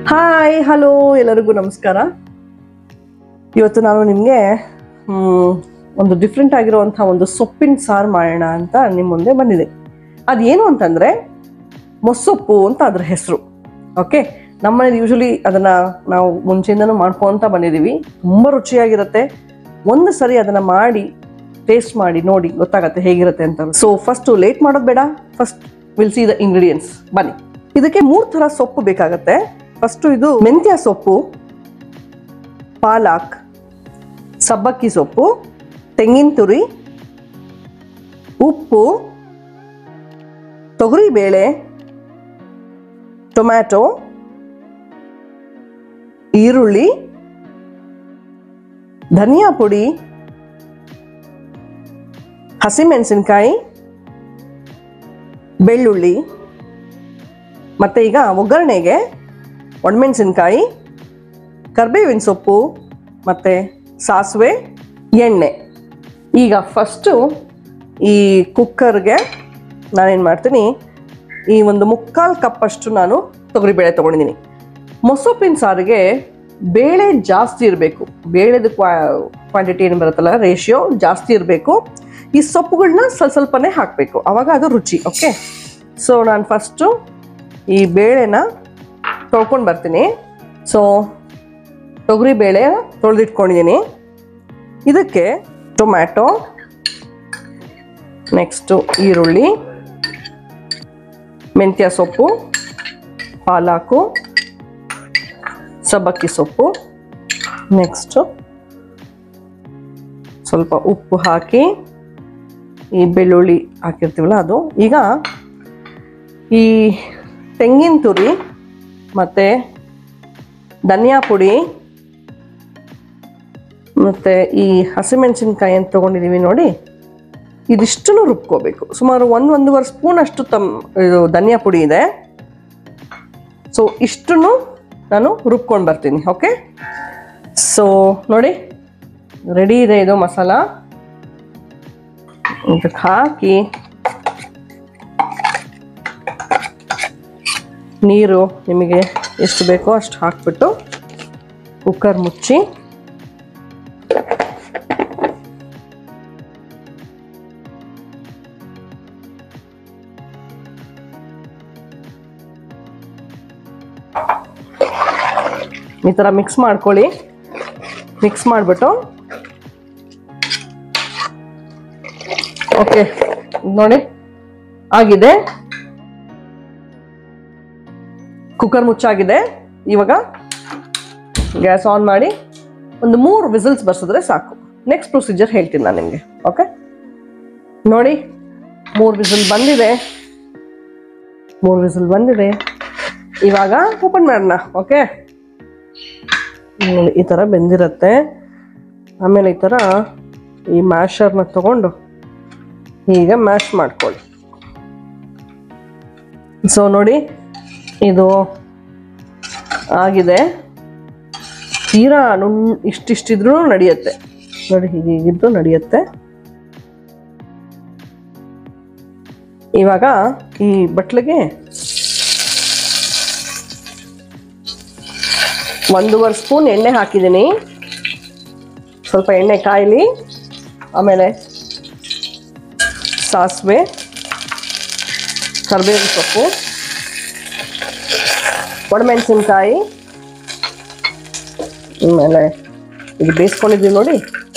hi hello ಎಲ್ಲರಿಗೂ ನಮಸ್ಕಾರ ಇವತ್ತು ನಾನು ನಿಮಗೆ ಒಂದು ಡಿಫ್ರೆಂಟ್ ಆಗಿರುವಂಥ ಒಂದು ಸೊಪ್ಪಿನ ಸಾರು ಮಾಡೋಣ ಅಂತ ನಿಮ್ಮ ಮುಂದೆ ಬಂದಿದೆ ಅದೇನು ಅಂತಂದರೆ ಮೊಸೊಪ್ಪು ಅಂತ ಅದ್ರ ಹೆಸರು ಓಕೆ ನಮ್ಮನೇಲಿ ಯೂಶಲಿ ಅದನ್ನು ನಾವು ಮುಂಚೆಯಿಂದನೂ ಮಾಡ್ಕೊತ ಬಂದಿದ್ದೀವಿ ತುಂಬ ರುಚಿಯಾಗಿರುತ್ತೆ ಒಂದು ಸರಿ ಅದನ್ನು ಮಾಡಿ ಟೇಸ್ಟ್ ಮಾಡಿ ನೋಡಿ ಗೊತ್ತಾಗತ್ತೆ ಹೇಗಿರುತ್ತೆ ಅಂತ ಸೊ ಫಸ್ಟು ಲೇಟ್ ಮಾಡೋದು ಬೇಡ first will see the ingredients ಬನ್ನಿ ಇದಕ್ಕೆ ಮೂರು ಥರ ಸೊಪ್ಪು ಬೇಕಾಗತ್ತೆ ಫಸ್ಟು ಇದು ಮೆಂತ್ಯ ಸೊಪ್ಪು ಪಾಲಾಕ್ ಸಬ್ಬಕ್ಕಿ ಸೊಪ್ಪು ತೆಂಗಿನ ತುರಿ ಉಪ್ಪು ತೊಗರಿಬೇಳೆ ಟೊಮ್ಯಾಟೊ ಈರುಳ್ಳಿ ಧನಿಯಾ ಪುಡಿ ಹಸಿಮೆಣಸಿನ್ಕಾಯಿ ಬೆಳ್ಳುಳ್ಳಿ ಮತ್ತು ಈಗ ಒಗ್ಗರಣೆಗೆ ಒಣಮೆಣಸಿನ್ಕಾಯಿ ಕರ್ಬೇವಿನ ಸೊಪ್ಪು ಮತ್ತು ಸಾಸಿವೆ ಎಣ್ಣೆ ಈಗ ಫಸ್ಟು ಈ ಕುಕ್ಕರ್ಗೆ ನಾನೇನು ಮಾಡ್ತೀನಿ ಈ ಒಂದು ಮುಕ್ಕಾಲು ಕಪ್ಪಷ್ಟು ನಾನು ತೊಗರಿಬೇಳೆ ತೊಗೊಂಡಿದ್ದೀನಿ ಮೊಸೊಪ್ಪಿನ ಸಾರಿಗೆ ಬೇಳೆ ಜಾಸ್ತಿ ಇರಬೇಕು ಬೇಳೆದು ಕ್ವಾ ಕ್ವಾಂಟಿಟಿ ಏನು ಬರುತ್ತಲ್ಲ ರೇಷಿಯೋ ಜಾಸ್ತಿ ಇರಬೇಕು ಈ ಸೊಪ್ಪುಗಳನ್ನ ಸ್ವಲ್ಪ ಸ್ವಲ್ಪನೇ ಹಾಕಬೇಕು ಆವಾಗ ಅದು ರುಚಿ ಓಕೆ ಸೊ ನಾನು ಫಸ್ಟು ಈ ಬೇಳೆನ ತೊಳ್ಕೊಂಡು ಬರ್ತೀನಿ ಸೊ ತೊಗರಿ ಬೇಳೆ ತೊಳೆದಿಟ್ಕೊಂಡಿದ್ದೀನಿ ಇದಕ್ಕೆ ಟೊಮ್ಯಾಟೊ ನೆಕ್ಸ್ಟು ಈರುಳ್ಳಿ ಮೆಂತ್ಯ ಸೊಪ್ಪು ಪಾಲಾಕು ಸಬ್ಬಕ್ಕಿ ಸೊಪ್ಪು ನೆಕ್ಸ್ಟು ಸ್ವಲ್ಪ ಉಪ್ಪು ಹಾಕಿ ಈ ಬೆಳ್ಳುಳ್ಳಿ ಹಾಕಿರ್ತೀವಲ್ಲ ಅದು ಈಗ ಈ ತೆಂಗಿನ ತುರಿ ಮತ್ತು ಧನಿಯಾ ಪುಡಿ ಮತ್ತು ಈ ಹಸಿಮೆಣಸಿನ್ಕಾಯಿ ಅಂತ ತೊಗೊಂಡಿದ್ದೀವಿ ನೋಡಿ ಇದಿಷ್ಟನ್ನು ರುಬ್ಕೋಬೇಕು ಸುಮಾರು ಒಂದು ಒಂದೂವರೆ ಸ್ಪೂನ್ ಅಷ್ಟು ತಮ್ ಇದು ಧನಿಯಾ ಪುಡಿ ಇದೆ ಸೊ ಇಷ್ಟನ್ನು ನಾನು ರುಬ್ಕೊಂಡು ಬರ್ತೀನಿ ಓಕೆ ಸೊ ನೋಡಿ ರೆಡಿ ಇದೆ ಇದು ಮಸಾಲ ಇದಕ್ಕೆ ಹಾಕಿ ನೀರು ನಿಮಗೆ ಎಷ್ಟು ಬೇಕೋ ಅಷ್ಟು ಹಾಕ್ಬಿಟ್ಟು ಕುಕ್ಕರ್ ಮುಚ್ಚಿ ಈ ಥರ ಮಿಕ್ಸ್ ಮಾಡ್ಕೊಳ್ಳಿ ಮಿಕ್ಸ್ ಮಾಡಿಬಿಟ್ಟು ಓಕೆ ನೋಡಿ ಆಗಿದೆ ಕುಕ್ಕರ್ ಮುಚ್ಚಾಗಿದೆ ಇವಾಗ ಗ್ಯಾಸ್ ಆನ್ ಮಾಡಿ ಒಂದು ಮೂರು ವಿಸಿಲ್ಸ್ ಬರ್ಸಿದ್ರೆ ಸಾಕು ನೆಕ್ಸ್ಟ್ ಪ್ರೊಸೀಜರ್ ಹೇಳ್ತೀನಿ ನಾನು ನಿಮಗೆ ಓಕೆ ನೋಡಿ ಮೂರು ವಿಸಿಲ್ ಬಂದಿದೆ ಮೂರು ವಿಸಿಲ್ ಬಂದಿದೆ ಇವಾಗ ಓಪನ್ ಮಾಡೋಣ ಓಕೆ ನೋಡಿ, ಈ ಥರ ಬೆಂದಿರತ್ತೆ ಆಮೇಲೆ ಈ ಥರ ಈ ಮ್ಯಾಶರ್ನ ತಗೊಂಡು ಹೀಗೆ ಮ್ಯಾಶ್ ಮಾಡ್ಕೊಳ್ಳಿ ಸೊ ನೋಡಿ ಇದು ಆಗಿದೆ ತೀರಾ ನುಣ್ ಇಷ್ಟಿಷ್ಟಿದ್ರೂ ನಡೆಯುತ್ತೆ ನೋಡಿ ಹೀಗೆ ಹೀಗಿದ್ದು ನಡೆಯುತ್ತೆ ಇವಾಗ ಈ ಬಟ್ಲಿಗೆ ಒಂದೂವರೆ ಸ್ಪೂನ್ ಎಣ್ಣೆ ಹಾಕಿದ್ದೀನಿ ಸ್ವಲ್ಪ ಎಣ್ಣೆ ಕಾಯಲಿ ಆಮೇಲೆ ಸಾಸಿವೆ ಕರಿಬೇವಿನ ಸೊಪ್ಪು ಒಣಮೆಣಸಿನ್ಕಾಯಿ ಆಮೇಲೆ ಇದು ಬೇಯಿಸ್ಕೊಂಡಿದ್ದೀವಿ ನೋಡಿ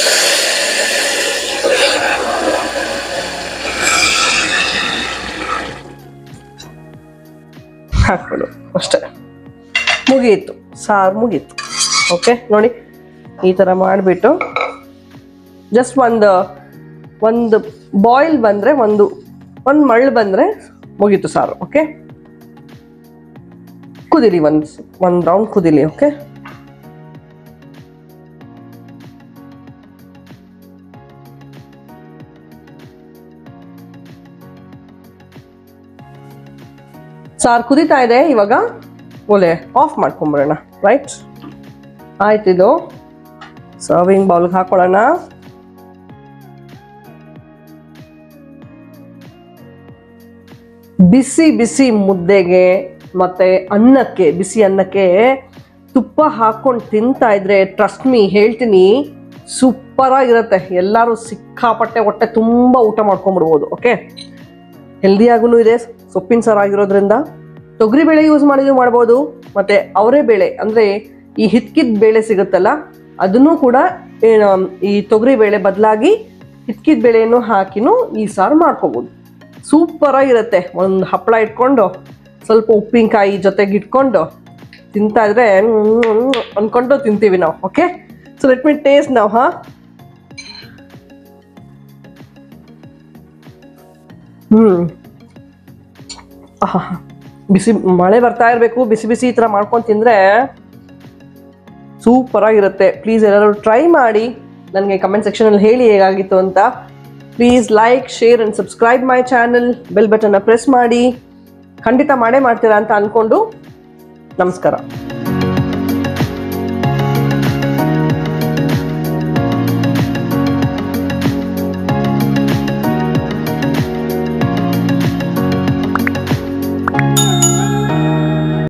ಹಾಕ್ಬಿಡು ಅಷ್ಟೇ ಮುಗೀತು ಸಾರು ಮುಗೀತು ಓಕೆ ನೋಡಿ ಈ ಥರ ಮಾಡಿಬಿಟ್ಟು ಜಸ್ಟ್ ಒಂದು ಒಂದು ಬಾಯ್ಲ್ ಬಂದರೆ ಒಂದು ಒಂದು ಮಳ್ಳು ಬಂದರೆ ಮುಗೀತು ಸಾರು ಓಕೆ ಕುದಿಲಿ ಒಂದು ಒಂದು ರೌಂಡ್ ಕುದಿಲಿ ಓಕೆ ಸಾರು ಕುದೀತಾ ಇದೆ ಇವಾಗ ಒಲೆ ಆಫ್ ಮಾಡ್ಕೊಂಬರೋಣ ರೈಟ್ ಆಯ್ತಿದು ಸರ್ವಿಂಗ್ ಬೌಲ್ಗೆ ಹಾಕೊಳ್ಳೋಣ ಬಿಸಿ ಬಿಸಿ ಮುದ್ದೆಗೆ ಮತ್ತೆ ಅನ್ನಕ್ಕೆ ಬಿಸಿ ಅನ್ನಕ್ಕೆ ತುಪ್ಪ ಹಾಕೊಂಡು ತಿಂತಾ ಇದ್ರೆ ಟ್ರಸ್ಟ್ ಮೀ ಹೇಳ್ತೀನಿ ಸೂಪರ್ ಆಗಿರುತ್ತೆ ಎಲ್ಲರೂ ಸಿಕ್ಕಾಪಟ್ಟೆ ಹೊಟ್ಟೆ ತುಂಬ ಊಟ ಮಾಡ್ಕೊಂಡ್ಬಿಡ್ಬೋದು ಓಕೆ ಹೆಲ್ದಿಯಾಗೂ ಇದೆ ಸೊಪ್ಪಿನ ಸಾರು ಆಗಿರೋದ್ರಿಂದ ತೊಗರಿ ಬೇಳೆ ಯೂಸ್ ಮಾಡಿದ್ರು ಮಾಡ್ಬೋದು ಮತ್ತೆ ಅವರೇ ಬೇಳೆ ಅಂದರೆ ಈ ಹಿತ್ಕಿದ ಬೇಳೆ ಸಿಗುತ್ತಲ್ಲ ಅದನ್ನು ಕೂಡ ಏನು ಈ ತೊಗರಿ ಬೇಳೆ ಬದಲಾಗಿ ಹಿತ್ಕಿದ ಬೇಳೆಯನ್ನು ಹಾಕಿನೂ ಈ ಸಾರು ಮಾಡ್ಕೋಬೋದು ಸೂಪರ್ ಆಗಿರುತ್ತೆ ಒಂದು ಹಪ್ಪಳ ಇಟ್ಕೊಂಡು ಸ್ವಲ್ಪ ಉಪ್ಪಿನಕಾಯಿ ಜೊತೆಗೆ ಇಟ್ಕೊಂಡು ತಿಂತಾ ಇದ್ರೆ ಹ್ಮ್ ಅನ್ಕೊಂಡು ತಿಂತೀವಿ ನಾವು okay so let me taste ನಾವು ಹಾ ಹ್ಮ್ ಆಹಾ ಬಿಸಿ ಮಳೆ ಬರ್ತಾ ಇರಬೇಕು ಬಿಸಿ ಬಿಸಿ ಈ ಥರ ಮಾಡ್ಕೊಂಡು ತಿಂದರೆ ಸೂಪರ್ ಆಗಿರುತ್ತೆ ಪ್ಲೀಸ್ ಎಲ್ಲರೂ ಟ್ರೈ ಮಾಡಿ ನನಗೆ ಕಮೆಂಟ್ ಸೆಕ್ಷನಲ್ಲಿ ಹೇಳಿ ಹೇಗಾಗಿತ್ತು ಅಂತ please like share and subscribe my channel bell ಬಟನ್ನ ಪ್ರೆಸ್ ಮಾಡಿ ಖಂಡಿತ ಮಾಡೇ ಮಾಡ್ತೀರಾ ಅಂತ ಅಂದ್ಕೊಂಡು ನಮಸ್ಕಾರ